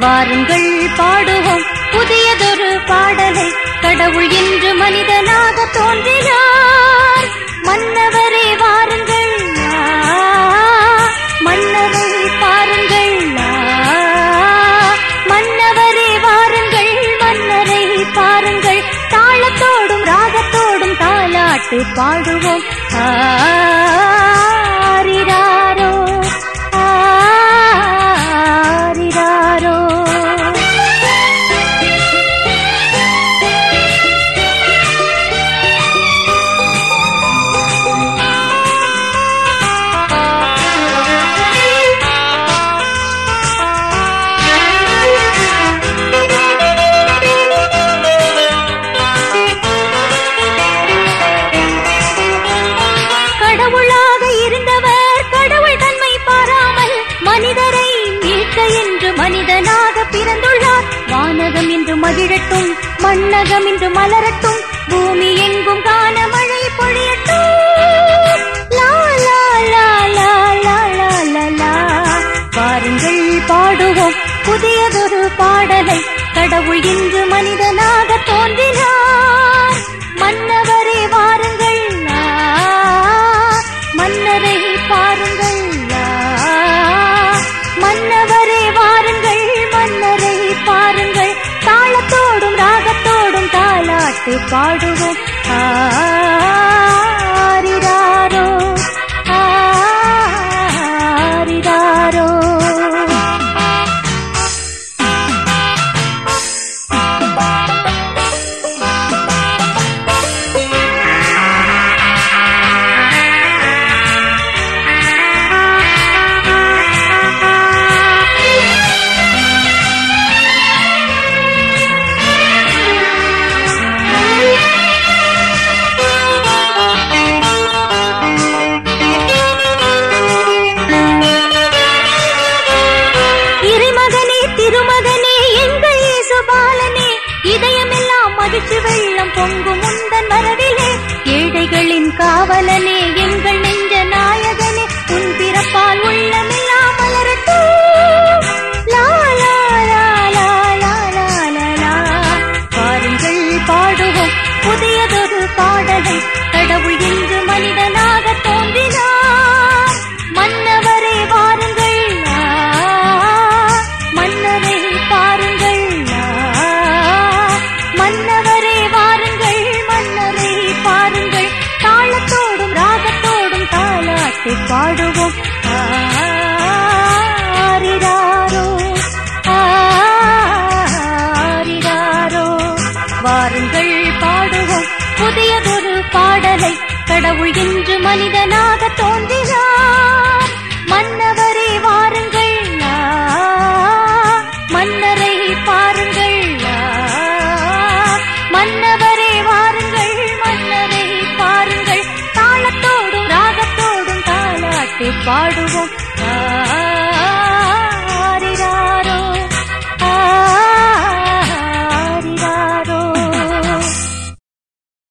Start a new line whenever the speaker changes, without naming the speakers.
வாருங்கள் பாடுவோம் புதியதொரு பாடலை கடவுள் இன்று மனிதனாக தோன்றினார் மன்னவரே வாருங்கள் ஆ, மன்னரை பாருங்கள் ஆ, மன்னவரே வாருங்கள் மன்னரை பாருங்கள் தாளத்தோடும் ராகத்தோடும் தாலாட்டு பாடுவோம் ஆரிராரோ ஆரிராரோ கடவுளாக இருந்தவர் கடவுள் தன்மை பாராமல் மனிதரை மீட்க என்று மனிதனாக பிறந்துள்ளார் வானகம் என்று மகிழட்டும் மண்ணகம் என்று மலரட்டும் பூமி எங்கும் காண மழை பொழியட்டும் லா, லா, லா, லா, லா, லா, லா, லா. வாருங்கள் பாடுவோம் புதியதொரு பாடலை கடவுள் இன்று மனிதனாக தோன்றினார் மன்னவரே வாருங்கள் ஆ, மன்னரை பாருங்கள் ஆ, மன்னவரே வாருங்கள் மன்னரை பாருங்கள் தாளத்தோடும் ராகத்தோடும் தாலாட்டு பாடுவோம் ஆரிராரோ ஆரிராரோ இறைமகனே திருமகனே எங்கள் இயேசுபாலனே இதயமெல்லாம் மகிழ்ச்சி வெள்ளம் பொங்கும் உந்தன் வரவிலே ஏழைகளின் காவலனே எங்கள் நெஞ்ச நாயகனே உன் பிறப்பால் உள்ளமெல்லாம் மலரட்டும் லா, லா, லா, லா, லா, லா, லா, லா. பாருங்கள் பாடுவோம் புதியதொரு பாடலை கடவுள் இன்று மனிதனாக தோன்றினார் மன்னவரே வாருங்கள் ஆ, மன்னரை பாருங்கள் ஆ, மன்னவரே வாருங்கள் மன்னரை பாருங்கள் தாளத்தோடும் ராகத்தோடும் தாலாட்டு பாடுவோம் ஆரிராரோ ஆரிராரோ வாருங்கள் பாடுவோம் புதியதொரு பாடலை கடவுள் இன்று மனிதனாக தோன்றினார் மன்னவர்